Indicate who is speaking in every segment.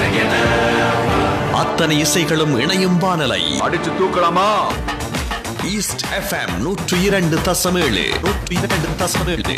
Speaker 1: அத்தனை இசைகளும் இணையும் வானலை
Speaker 2: அடிச்சு தூக்கலாமா
Speaker 1: ஈஸ்ட் எஃப்எம் நூற்று இரண்டு தசம் ஏழு நூற்று இரண்டு தசம் ஏழு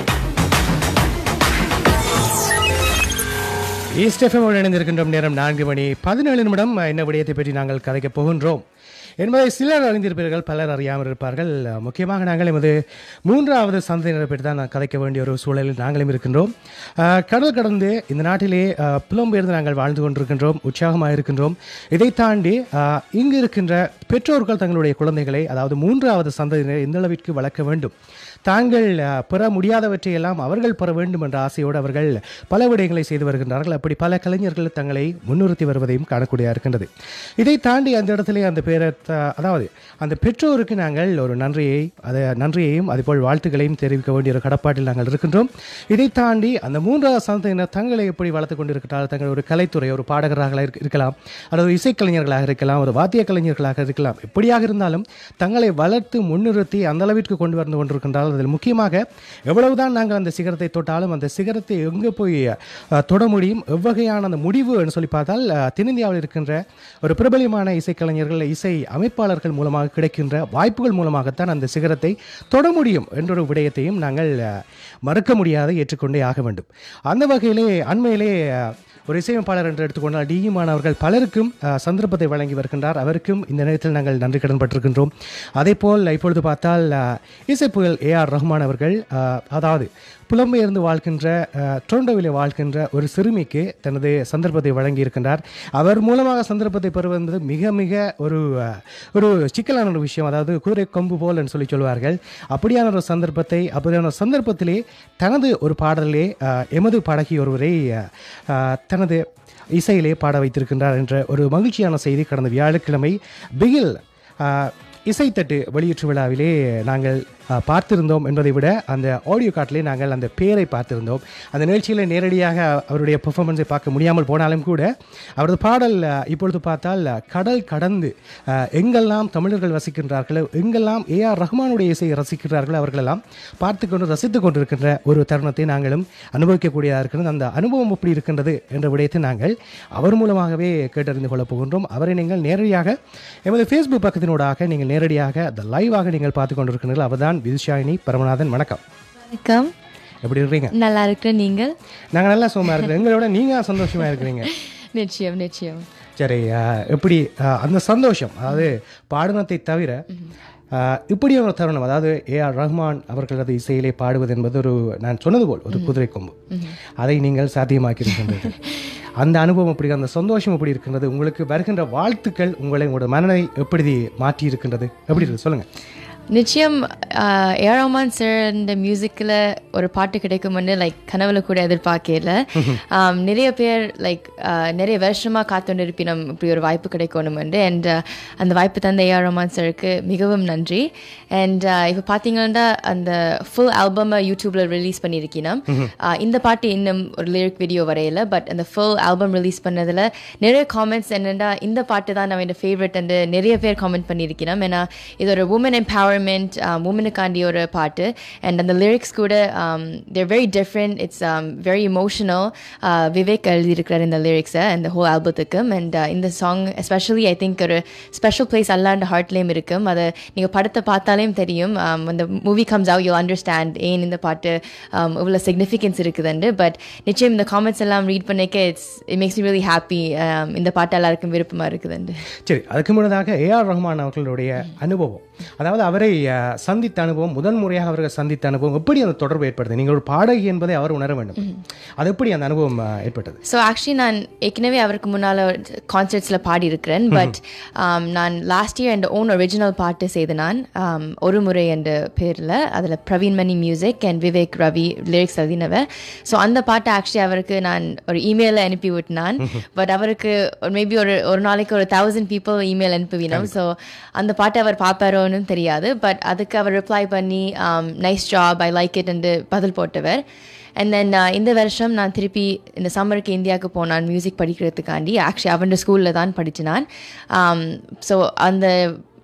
Speaker 3: ஈஸ்ட் எஃப்எம் இணைந்திருக்கின்றோம் நேரம் நான்கு மணி பதினேழு நிமிடம் என்ன விடயத்தை பற்றி நாங்கள் கதைக்கப் போகின்றோம் என்பதை சிலர் அறிந்திருப்பீர்கள் பலர் அறியாமல் இருப்பார்கள் முக்கியமாக நாங்கள் எமது மூன்றாவது சந்தையினரை பற்றி தான் நான் கதைக்க வேண்டிய ஒரு சூழலில் நாங்களும் இருக்கின்றோம் அஹ், கடல் கடந்து இந்த நாட்டிலே அஹ், புலம்பெயர்ந்து நாங்கள் வாழ்ந்து கொண்டிருக்கின்றோம் உற்சாகமாக இருக்கின்றோம் இதை தாண்டி அஹ், இங்கு இருக்கின்ற பெற்றோர்கள் தங்களுடைய குழந்தைகளை அதாவது மூன்றாவது சந்ததியினரை எந்த அளவிற்கு வளர்க்க வேண்டும் தாங்கள் அஹ், பெற முடியாதவற்றையெல்லாம் அவர்கள் பெற வேண்டும் என்ற ஆசையோடு அவர்கள் பல விடயங்களை செய்து வருகின்றார்கள் அப்படி பல கலைஞர்கள் தங்களை முன்னிறுத்தி வருவதையும் காணக்கூடியதாக இருக்கின்றது இதை தாண்டி அந்த இடத்திலே அந்த பேர அதாவது அந்த பெற்றோருக்கு நாங்கள் ஒரு நன்றியை அதை நன்றியையும் அதுபோல் வாழ்த்துக்களையும் தெரிவிக்க வேண்டிய ஒரு கடப்பாட்டில் நாங்கள் இருக்கின்றோம் இதை தாண்டி அந்த மூன்றாவது சந்ததியினர் தங்களை எப்படி வளர்த்து கொண்டிருக்கிறார்கள் தங்கள் ஒரு கலைத்துறை ஒரு பாடகராக இருக்க- இருக்கலாம் அல்லது ஒரு இசைக்கலைஞர்களாக இருக்கலாம் ஒரு வாத்திய கலைஞர்களாக இருக்கலாம் எப்படியாக இருந்தாலும் தங்களை வளர்த்து முன்னிறுத்தி அந்த அளவிற்கு கொண்டு வந்து கொண்டிருக்கின்றார்கள் அதில் முக்கியமாக எவ்வளவுதான் நாங்கள் அந்த சிகரத்தை தொட்டாலும் அந்த சிகரத்தை எங்கே போய் அஹ், தொட முடியும் எவ்வகையான அந்த முடிவு என்று சொல்லி பார்த்தால் அஹ், தென்னிந்தியாவில் இருக்கின்ற ஒரு பிரபலியமான இசைக்கலைஞர்கள் இசை அமைப்பாளர்கள் மூலமாக கிடைக்கின்ற வாய்ப்புகள் மூலமாகத்தான் அந்த சிகரத்தை தொட முடியும் என்றொரு விடயத்தையும் நாங்கள் அஹ், மறுக்க முடியாத ஏற்றுக்கொண்டே ஆக வேண்டும் அந்த வகையிலே அண்மையிலே அஹ், ஒரு இசையமைப்பாளர் என்று எடுத்துக்கொண்டால் டி மாணவர்கள் பலருக்கும் அஹ், சந்தர்ப்பத்தை வழங்கி வருகின்றார் அவருக்கும் இந்த நேரத்தில் நாங்கள் நன்றி கடன் பட்டிருக்கின்றோம் அதே போல் இப்பொழுது பார்த்தால் அஹ், இசைப்புயல் ஏ ஆர் ரஹ்மான் அவர்கள் அஹ், அதாவது புலம்பெயர்ந்து வாழ்கின்ற அஹ், டொரண்டோவிலே வாழ்கின்ற ஒரு சிறுமிக்கு தனது சந்தர்ப்பத்தை வழங்கி இருக்கின்றார் அவர் மூலமாக சந்தர்ப்பத்தை பெறுவது என்பது மிக மிக ஒரு அஹ், ஒரு சிக்கலான ஒரு விஷயம் அதாவது குதிரை கொம்பு போல் என்று சொல்லி சொல்வார்கள் அப்படியான ஒரு சந்தர்ப்பத்தை அப்படியான ஒரு சந்தர்ப்பத்திலே தனது ஒரு பாடலே அஹ், எமது பாடகி ஒருவரை அஹ், அஹ், தனது இசையிலே பாட வைத்திருக்கின்றார் என்ற ஒரு மகிழ்ச்சியான செய்தி கடந்த வியாழக்கிழமை பிகில் அஹ், இசைத்தட்டு வெளியீட்டு விழாவிலே நாங்கள் அஹ், பார்த்திருந்தோம் என்பதை விட அந்த ஆடியோ காட்டிலே நாங்கள் அந்த பேரை பார்த்திருந்தோம் அந்த நிகழ்ச்சியில் நேரடியாக அவருடைய பெர்ஃபார்மன்ஸை பார்க்க முடியாமல் போனாலும் கூட அவரது பாடல் அஹ், இப்பொழுது பார்த்தால் அஹ், கடல் கடந்து அஹ், எங்கெல்லாம் தமிழர்கள் வசிக்கின்றார்களோ எங்கெல்லாம் ஏ ஆர் ரஹ்மானுடைய இசையை ரசிக்கிறார்களோ அவர்களெல்லாம் பார்த்து கொண்டு ரசித்து கொண்டிருக்கின்ற ஒரு தருணத்தை நாங்களும் அனுபவிக்கக்கூடியதாக இருக்கிறது அந்த அனுபவம் எப்படி இருக்கின்றது என்ற விடயத்தை நாங்கள் அவர் மூலமாகவே கேட்டறிந்து கொள்ளப் போகின்றோம் அவரை நீங்கள் நேரடியாக எமது ஃபேஸ்புக் பக்கத்தினூடாக நீங்கள் நேரடியாக அந்த லைவாக நீங்கள் பார்த்து கொண்டிருக்கிறீர்கள் அவர்தான் விதுஷாயினி பரமநாதன் வணக்கம்
Speaker 4: வணக்கம்
Speaker 3: எப்படி இருக்கிறீங்க
Speaker 4: நல்லா இருக்கிறேன் நீங்கள்
Speaker 3: நாங்கள் நல்லா சுகமாக இருக்கிறோம் எங்களோட நீங்கள் சந்தோஷமாக இருக்கிறீங்க
Speaker 4: நிச்சயம் நிச்சயம்
Speaker 3: சரி அஹ், எப்படி அஹ், அந்த சந்தோஷம் அதாவது பாடனத்தை தவிர அஹ், இப்படி ஒரு தருணம் அதாவது ஏ ஆர் ரஹ்மான் அவர்களது இசையிலே பாடுவது என்பது ஒரு நான் சொன்னது போல் ஒரு குதிரை கொம்பு அதை நீங்கள் சாத்தியமாக்கி இருக்கின்றீர்கள் அந்த அனுபவம் எப்படி அந்த சந்தோஷம் எப்படி இருக்கின்றது உங்களுக்கு வருகின்ற வாழ்த்துக்கள் உங்களை உங்களோட மனதை எப்படி மாற்றி இருக்கின்றது எப்படி இருக்கு சொல்லுங்க
Speaker 4: நிச்சயம் ஏழாமான் சார் இந்த மியூசிக்கில் ஒரு பாட்டு கிடைக்கும்னு லைக் கனவுல கூட எதிர்பார்க்கல ஆம், நிறைய பேர் லைக் நிறைய வருஷமாக காத்துட்டு இருப்பினம் இப்படி ஒரு வாய்ப்பு கிடைக்கணுமெண்டு அண்ட் அந்த வாய்ப்பு தந்த ஏஆர் ரஹ்மான் சாருக்கு மிகவும் நன்றி அண்ட் இப்போ பார்த்தீங்கன்னா அந்த ஃபுல் ஆல்பமை யூடியூப்ல ரிலீஸ் பண்ணியிருக்கீங்கன்னா இந்த பாட்டு இன்னும் ஒரு லிரிக் வீடியோ வரையில பட் அந்த ஃபுல் ஆல்பம் ரிலீஸ் பண்ணதில் நிறைய காமெண்ட்ஸ் என்னென்னா இந்த பாட்டு தான் நம்ம இந்த ஃபேவரட் அண்டு நிறைய பேர் காமெண்ட் பண்ணியிருக்கிறோம் ஏன்னா இது ஒரு உமன் எம்பவர்மெண்ட் உமனுக்காண்டி ஒரு பாட்டு அண்ட் அந்த லிரிக்ஸ் கூட they're very different it's very emotional Vivek எழுதியிருக்கிறார் இந்த லிரிக்ஸை இந்த ஹோல் ஆல்பத்துக்கும் அண்ட் இந்த சாங் எஸ்பெஷலி ஐ திங்க் ஒரு ஸ்பெஷல் பிளேஸ் அல்லாண்ட ஹார்ட்லேயும் இருக்கும் அதை நீங்கள் படத்தை பார்த்தாலேயும் தெரியும் um, அந்த movie comes out you understand ஏன் இந்த பாட்டு um, இவ்வளோ சிக்னிஃபிகன்ஸ் இருக்குதுண்டு பட் நிச்சயம் இந்த காமெண்ட்ஸ் எல்லாம் ரீட் பண்ணிக்க it's it makes me really happy இந்த பாட்டு எல்லாருக்கும் விருப்பமாக இருக்குதுண்டு
Speaker 3: சரி அதுக்கு முன்னதாக ஏ ஆர் ரஹ்மான் அவர்களுடைய அனுபவம் அதாவது அவரை அஹ், சந்தித்த அனுபவம் முதன் முறையாக அவர்கள் சந்தித்த அனுபவம் எப்படி அந்த தொடர்பு ஏற்படுது நீங்கள் ஒரு பாடகி என்பதை அவர் உணர வேண்டும் அது எப்படி அந்த அனுபவம் அஹ், ஏற்பட்டது
Speaker 4: ஸோ ஆக்சுவலி நான் ஏற்கனவே அவருக்கு முன்னால் கான்சர்ட்ஸில் பாடியிருக்கிறேன் பட் நான் லாஸ்ட் இயர் என் ஓன் ஒரிஜினல் பாட்டு செய்து நான் um, ஒரு முறை என்ற பேரில் அதில் Praveen Mani music and Vivek Ravi lyrics எழுதினவர் ஸோ அந்த பாட்டை ஆக்சுவலி அவருக்கு நான் ஒரு இமெயிலில் அனுப்பி விட்டினான் பட் அவருக்கு மேபி ஒரு ஒரு நாளைக்கு ஒரு தௌசண்ட் பீப்புள் இமெயில் அனுப்புவினோம் ஸோ அந்த பாட்டை அவர் பார்ப்பாரோன்னு தெரியாது பட் அதுக்கு அவர் ரிப்ளை பண்ணி nice job I like it என்று பதில் போட்டவர் அண்ட் தென் இந்த வருஷம் நான் திருப்பி இந்த சம்மருக்கு இந்தியாவுக்கு போனான் மியூசிக் படிக்கிறதுக்காண்டி ஆக்சுவலி அவன் ஸ்கூலில் தான் படிச்சினான் ஸோ அந்த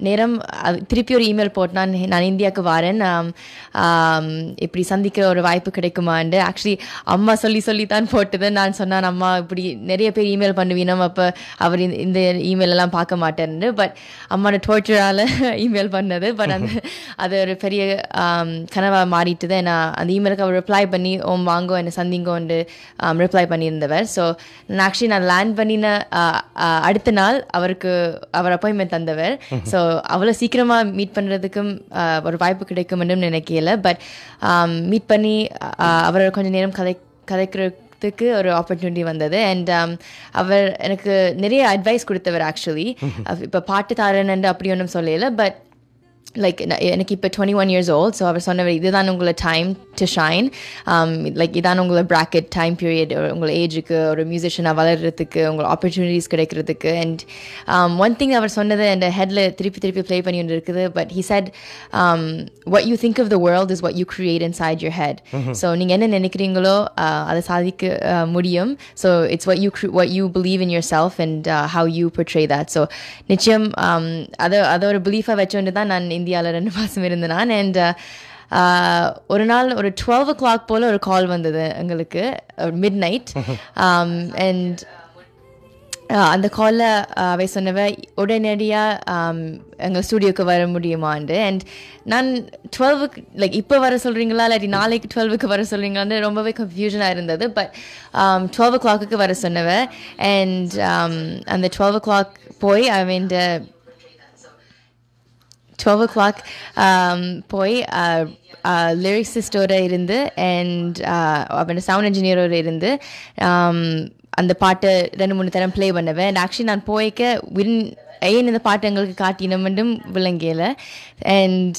Speaker 4: நேரம் அது- திருப்பி ஒரு இமெயில் போட்டான் நான் இந்தியாவுக்கு வரேன் ஆம், ஆம், இப்படி சந்திக்க ஒரு வாய்ப்பு கிடைக்குமாண்டு ஆக்சுவலி அம்மா சொல்லி சொல்லி தான் போட்டது நான் சொன்னேன் அம்மா இப்படி நிறைய பேர் இமெயில் பண்ணுவீனம் அப்போ அவர் இந்த- இந்த இமெயில் எல்லாம் பார்க்க மாட்டேன்னு பட் அம்மாவோட டோர்ச்சரால் இமெயில் பண்ணது பட் அந்த அது ஒரு பெரிய ஆம், கனவா மாறிட்டுது நான் அந்த இமெயிலுக்கு அவர் ரிப்ளை பண்ணி ஓம் வாங்கோ என்னை சந்திங்கோண்டு ரிப்ளை பண்ணியிருந்தவர் ஸோ நான் ஆக்சுவலி நான் லேண்ட் பண்ணின ஆ, ஆ, அடுத்த நாள் அவருக்கு அவர் அப்பாயின்மெண்ட் தந்தவர் ஸோ அவ்வளோ சீக்கிரமாக மீட் பண்ணுறதுக்கும் ஒரு வாய்ப்பு கிடைக்கும்னு நினைக்கல பட் மீட் பண்ணி ஆ, அவர் கொஞ்ச நேரம் கதை கதைக்கிறதுக்கு ஒரு ஆப்பர்ச்சுனிட்டி வந்தது அண்ட் அவர் எனக்கு நிறைய அட்வைஸ் கொடுத்தவர் ஆக்சுவலி இப்போ பாட்டு தாரேன்னு அப்படி ஒன்றும் சொல்லல பட் லைக் எனக்கு இப்போ twenty one years old so அவர் சொன்னவர் இதுதான் உங்களை டைம் டு ஷைன் லைக் இதான் உங்களை ப்ராக்கெட் டைம் பீரியட் உங்கள் ஏஜுக்கு ஒரு மியூசிஷியனாக வளர்கிறதுக்கு உங்கள் ஆப்பர்ச்சுனிட்டிஸ் கிடைக்கிறதுக்கு அண்ட் ஒன் திங் அவர் சொன்னது அந்த ஹெட்டில் திருப்பி திருப்பி ப்ளே பண்ணி ஒன்று இருக்குது but he said um, what you think of the world is what you create inside your head so நீங்கள் என்ன நினைக்கிறீங்களோ uh, அதை சாதிக்க uh, முடியும் so it's what you cre- what you believe in yourself and uh, how you portray that so நிச்சயம் um, அதை அதை ஒரு பிலீஃபாக வச்சுட்டு தான் நான் இந்தியாவில் ரெண்டு மாதம் இருந்தேன் நான் அண்ட் ஒரு நாள் ஒரு டுவெல் ஓ கிளாக் போல் ஒரு கால் வந்தது எங்களுக்கு மிட் நைட் அண்ட் அந்த காலில் அவை சொன்னவ உடனடியாக எங்கள் ஸ்டூடியோக்கு வர முடியுமாண்டு அண்ட் நான் டுவெல்வுக்கு லைக் இப்போ வர சொல்கிறீங்களா இல்லாட்டி நாளைக்கு டுவெல்வுக்கு வர சொல்கிறீங்களான்னு ரொம்பவே கன்ஃபியூஷனாக இருந்தது பட் டுவெல் ஓ கிளாக்கு வர சொன்னவ அண்ட் அந்த டுவெல் ஓ கிளாக் போய் அவன் டுவெல் ஓ கிளாக் போய் லிரிக்ஸிஸ்டோட இருந்து அண்ட் அவன் சவுண்ட் இன்ஜினியரோட இருந்து um, அந்த பாட்டை ரெண்டு மூணு தரம் ப்ளே பண்ணுவேன் அண்ட் ஆக்சுவலி நான் போய்க்க வின் ஏன் இந்த பாட்டு எங்களுக்கு காட்டினமெண்டும் விளங்கியல அண்ட்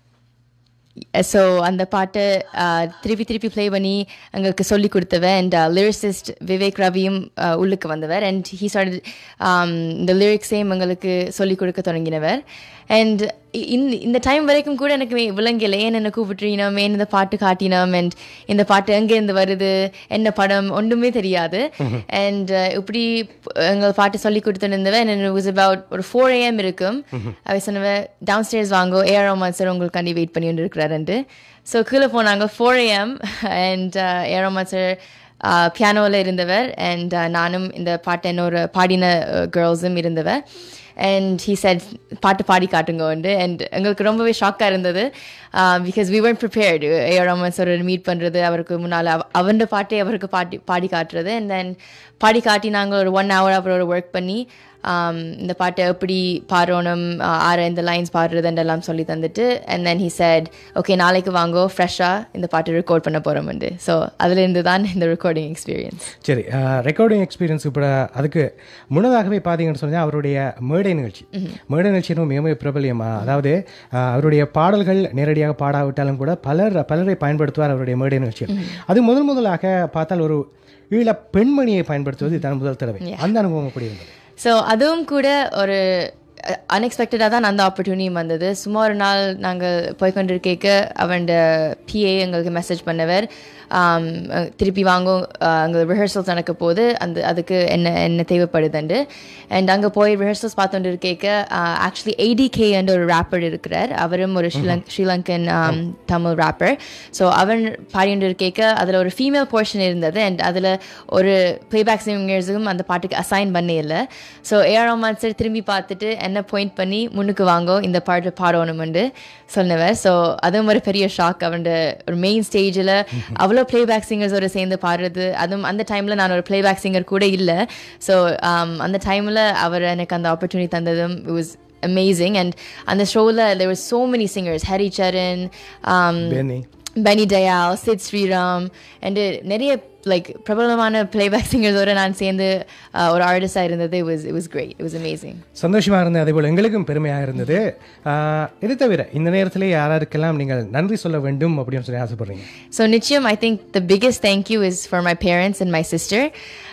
Speaker 4: ஸோ அந்த பாட்டை uh, திருப்பி திருப்பி ப்ளே பண்ணி எங்களுக்கு சொல்லி கொடுத்தவர் அண்ட் லிரிசிஸ்ட் விவேக் ரவியும் uh, உள்ளுக்கு வந்தவர் அண்ட் ஹீ started um, இந்த லிரிக்ஸையும் எங்களுக்கு சொல்லி கொடுக்க தொடங்கினவர் அண்ட் இந்த இந்த டைம் வரைக்கும் கூட எனக்கு வி- விளங்கல ஏன் என்ன கூப்பிட்டுறீனோம் ஏன் இந்த பாட்டு காட்டினோம் அண்ட் இந்த பாட்டு எங்கேருந்து வருது என்ன படம் ஒன்றுமே தெரியாது அண்ட் இப்படி எங்கள் பாட்டு சொல்லி கொடுத்துருந்தவன் அண்ட் வாஸ் அபவுட் ஒரு ஃபோர் ஏஎம் இருக்கும் அவை சொன்னவ டவுன் ஸ்டேர்ஸ் வாங்கோ ஏஆர் ரஹ்மான் சார் உங்களுக்காண்டி வெயிட் பண்ணி கொண்டு இருக்கிறாருன்ட்டு ஸோ கீழே போனாங்க four AM and AR Rahman sir பியானோவில் இருந்தவர் அண்ட் நானும் இந்த பாட்டை இன்னொரு பாடின கேர்ள்ஸும் இருந்தவர் அண்ட் ஹீ செட் பாட்டு பாடி காட்டுங்கோண்டு அண்ட் எங்களுக்கு ரொம்பவே ஷாக்காக இருந்தது because we weren't prepared AR Rahman sir meet பண்ணுறது அவருக்கு முன்னால் அவ அவன் பாட்டை அவருக்கு பாட்டி பாடி காட்டுறது அண்ட் தென் பாடி காட்டி நாங்கள் ஒரு ஒன் ஹவர் அவரோட ஒர்க் பண்ணி um, இந்த பாட்டை எப்படி பாடணும் uh, ஆறு இந்த லைன்ஸ் பாடுறதுன்றெல்லாம் சொல்லி தந்துட்டு and then he said okay நாளைக்கு வாங்கோ ஃப்ரெஷ்ஷாக இந்த பாட்டை ரெக்கார்ட் பண்ண போகிறோம்ண்டு ஸோ அதுலேருந்து தான் இந்த ரெக்கார்டிங் எக்ஸ்பீரியன்ஸ்
Speaker 3: சரி ரெக்கார்டிங் எக்ஸ்பீரியன்ஸ் இப்போ அதுக்கு முன்னதாகவே பார்த்தீங்கன்னு சொன்னால் அவருடைய மேடை நிகழ்ச்சி மேடை நிகழ்ச்சியும் மிக மிக பிரபலியமா அதாவது அஹ், அவருடைய பாடல்கள் நேரடியாக பாடாவிட்டாலும் கூட பலர் பலரை பயன்படுத்துவார் அவருடைய மேடை நிகழ்ச்சியில் அது முதல் முதலாக பார்த்தால் ஒரு ஈழ பெண்மணியை பயன்படுத்துவது இதுதான் முதல் தடவை அந்த அனுபவம் எப்படி இருந்தது
Speaker 4: ஸோ அதுவும் கூட ஒரு அன்எக்ஸ்பெக்டடாக தான் அந்த ஆப்பர்ச்சுனிட்டி வந்தது சும்மா ஒரு நாள் நாங்கள் போய்கொண்டிருக்க அவன் பிஏ எங்களுக்கு மெசேஜ் பண்ணவர் ஆம், அஹ், திருப்பி வாங்கும் அங்கே ரிஹர்சல்ஸ் நடக்க போது அந்த அதுக்கு என்ன என்ன தேவைப்படுதுண்டு அண்ட் அங்கே போய் ரிஹர்சல்ஸ் பார்த்துட்டு இருக்க ஆக்சுவலி ஏடிகே என்ற ஒரு ரேப்பர் இருக்கிறார் அவரும் ஒரு ஸ்ரீலங் ஸ்ரீலங்கன் ஆம், தமிழ் ரேப்பர் ஸோ அவன் பாடிட்டு இருக்க அதில் ஒரு ஃபீமேல் போர்ஷன் இருந்தது அண்ட் அதில் ஒரு ப்ளேபேக் சிங்கர்ஸுக்கும் அந்த பாட்டுக்கு அசைன் பண்ணே இல்லை ஸோ ஏஆர் ரஹ்மான் சார் திரும்பி பார்த்துட்டு என்ன பாயிண்ட் பண்ணி முன்னுக்கு வாங்கோ இந்த பாட்டு பாடணும்னு சொன்னவர் ஸோ அதுவும் ஒரு பெரிய ஷாக் அவன் ஒரு மெயின் ஸ்டேஜில் அவ்வளோ ப்ளேபேக் சிங்கர்ஸோட சேர்ந்து பாடுறது அதுவும் அந்த டைமில் நான் ஒரு ப்ளேபேக் சிங்கர் கூட இல்லை ஸோ அந்த டைமில் அவர் எனக்கு அந்த ஆப்பர்ச்சுனிட்டி தந்ததும் it was amazing and அந்த ஷோவில் there were so many singers Hari Charan um,
Speaker 3: Benny
Speaker 4: Benny Dayal Sid Sriram and நிறைய லைக் பிரபலமான பிளேபேக் சிங்கர்ஸோட நான் சேர்ந்து uh, ஒரு ஆர்டிஸ்டாக இருந்தது it was it was great it was amazing
Speaker 3: சந்தோஷமாக இருந்தது அதே போல் எங்களுக்கும் பெருமையாக இருந்தது ஆஹ், இது தவிர இந்த நேரத்திலே யாராருக்கெல்லாம் நீங்கள் நன்றி சொல்ல வேண்டும் அப்படின்னு சொல்லி ஆசைப்படுறீங்க
Speaker 4: So Nicham, I think the biggest thank you is for my parents and my sister.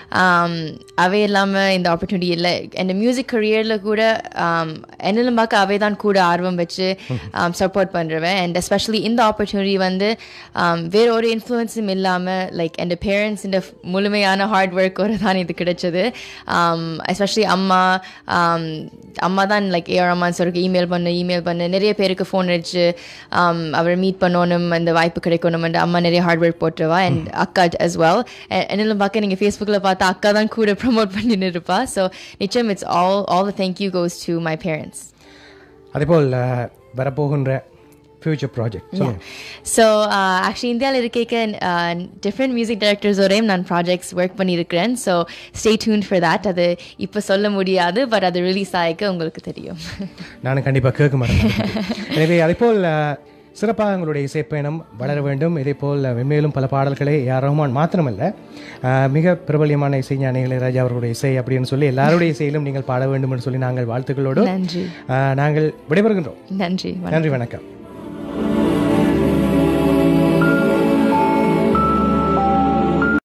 Speaker 4: அவை இல்லாமல் இந்த ஆப்பர்ச்சுனிட்டி இல்லை என் மியூசிக் கரியரில் கூட என்னென்னு பார்க்க அவை தான் கூட ஆர்வம் வச்சு சப்போர்ட் பண்ணுறவன் அண்ட் எஸ்பெஷலி இந்த ஆப்பர்ச்சுனிட்டி வந்து um, வேற ஒரு இன்ஃப்ளூயன்ஸும் இல்லாமல் லைக் என் பேரண்ட்ஸ் இந்த முழுமையான ஹார்ட் ஒர்க்கோட தான் இது கிடைச்சது எஸ்பெஷலி அம்மா um, அம்மா தான் லைக் ஏ ரமான் சாருக்கு இமெயில் பண்ணு இமெயில் பண்ணு நிறைய பேருக்கு ஃபோன் அடிச்சு um, அவரை மீட் பண்ணணும் அந்த வாய்ப்பு கிடைக்கணும் அம்மா நிறைய ஹார்ட் ஒர்க் போட்டுருவா அண்ட் அக்கா as well என்னெல்லாம் பார்க்க நீங்கள் ஃபேஸ்புக்கில் பார்த்தா அக்கா தான் கூட ப்ரமோட் பண்ணிட்டு இருப்பா ஸோ நிச்சயம் it's all all the thank you goes to my parents
Speaker 3: அதேபோல் அஹ், வரப்போகின்ற ஃபியூச்சர் ப்ராஜெக்ட் சொல்லுங்க
Speaker 4: ஸோ ஆக்சுவலி இந்தியாவில் இருக்க டிஃப்ரெண்ட் மியூசிக் டைரக்டர்ஸோடையும் நான் ப்ராஜெக்ட்ஸ் ஒர்க் பண்ணியிருக்கிறேன் so stay tuned for that அது இப்போ சொல்ல முடியாது பட் அது ரிலீஸ் ஆகிக்க உங்களுக்கு தெரியும்
Speaker 3: நானும் கண்டிப்பாக கேட்க மாட்டேன் எனவே அதேபோல் அஹ், சிறப்பாக உங்களுடைய இசைப்பயணம் வளர வேண்டும் இதேபோல் மென்மேலும் பல பாடல்களை ஏஆர் ரஹ்மான் மாத்திரமல்ல அஹ், மிக பிரபல்யமான இசைஞானி இளையராஜா அவர்களுடைய இசை அப்படின்னு சொல்லி எல்லாருடைய இசையிலும் நீங்கள் பாட வேண்டும் என்று சொல்லி நாங்கள் வாழ்த்துக்களோடு
Speaker 4: நன்றி
Speaker 3: அஹ், நாங்கள் விடைபெறுகின்றோம்
Speaker 4: நன்றி
Speaker 3: நன்றி வணக்கம்